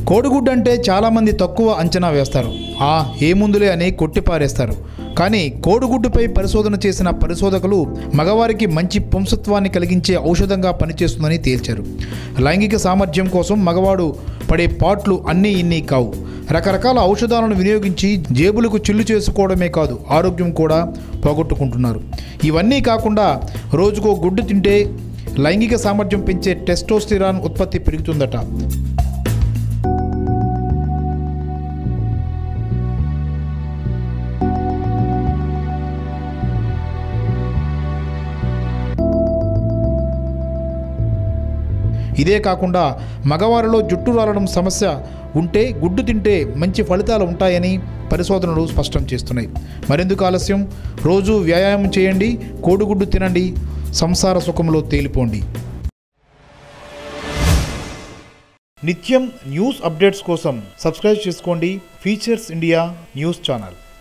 కోడిగుడ్డు అంటే చాలామంది తక్కువ అంచనా వేస్తారు ఆ ఏముందులే అని కొట్టిపారేస్తారు కానీ కోడిగుడ్డుపై పరిశోధన చేసిన పరిశోధకులు మగవారికి మంచి పుంసత్వాన్ని కలిగించే ఔషధంగా పనిచేస్తుందని తేల్చారు లైంగిక సామర్థ్యం కోసం మగవాడు పడే పాట్లు అన్నీ ఇన్ని కావు రకరకాల ఔషధాలను వినియోగించి జేబులకు చిల్లు చేసుకోవడమే కాదు ఆరోగ్యం కూడా పోగొట్టుకుంటున్నారు ఇవన్నీ కాకుండా రోజుకో గుడ్డు తింటే లైంగిక సామర్థ్యం పెంచే టెస్టోస్టిరాన్ ఉత్పత్తి పెరుగుతుందట ఇదే కాకుండా మగవారిలో జుట్టు రాలడం సమస్య ఉంటే గుడ్డు తింటే మంచి ఫలితాలు ఉంటాయని పరిశోధనలు స్పష్టం చేస్తున్నాయి మరెందుకు ఆలస్యం రోజు వ్యాయామం చేయండి కోడిగుడ్డు తినండి సంసార సుఖంలో తేలిపోండి నిత్యం న్యూస్ అప్డేట్స్ కోసం సబ్స్క్రైబ్ చేసుకోండి ఫీచర్స్ ఇండియా న్యూస్ ఛానల్